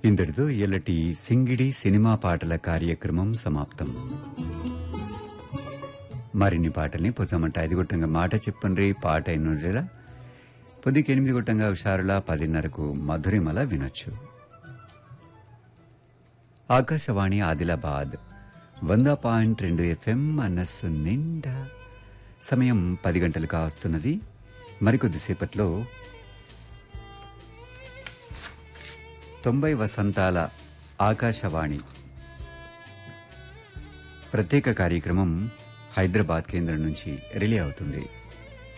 ఇంతటితో ఎల్లటి సింగిడి సినిమా పాటల కార్యక్రమం సమాప్తం మరిన్ని పాటల్ని పొచ్చమంట ఐదు గొట్టంగా మాట చెప్పండ్రి పాట ఎన్నుండేలా పొద్దుకి ఎనిమిది గొట్టంగా హుషారులా పదిన్నరకు మధురిమల వినొచ్చు ఆకాశవాణి ఆదిలాబాద్ వంద పాయింట్ రెండు ఎఫ్ఎం మనస్సు నిండా సమయం పది గంటలు కావస్తున్నది మరికొద్దిసేపట్లో తొంభై వసంతాల ఆకాశవాణి ప్రత్యేక కార్యక్రమం హైదరాబాద్ కేంద్రం నుంచి రిలే అవుతుంది